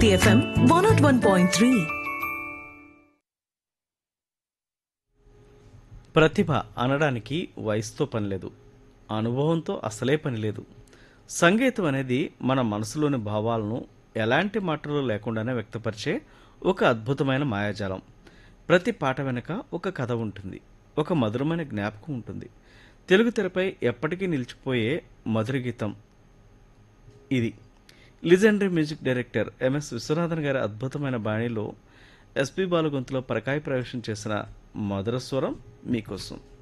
శక్తి FM one nought one point three ప్రతిభ అనడానికి వయసుతో పని లేదు అనుభవంతో అసలే పని లేదు సంగీతం అనేది మన మనసులోని భావాలను ఎలాంటి మాటలు లేకుండానే వ్యక్తపరిచే ఒక అద్భుతమైన మాయాజాలం ప్రతి పాట వెనుక ఒక కథ ఉంటుంది ఒక మధురమైన జ్ఞాపకం ఉంటుంది తెలుగు తెరపై ఎప్పటికీ నిలిచిపోయే మధుర గీతం ఇది legendary music director MS Viswanathan గారి అద్భుతమైన బాణిలో ఎస్పి బాలు గొంతులో పరకాయ ప్రవేశం చేసిన మధుర స్వరం మీకోసం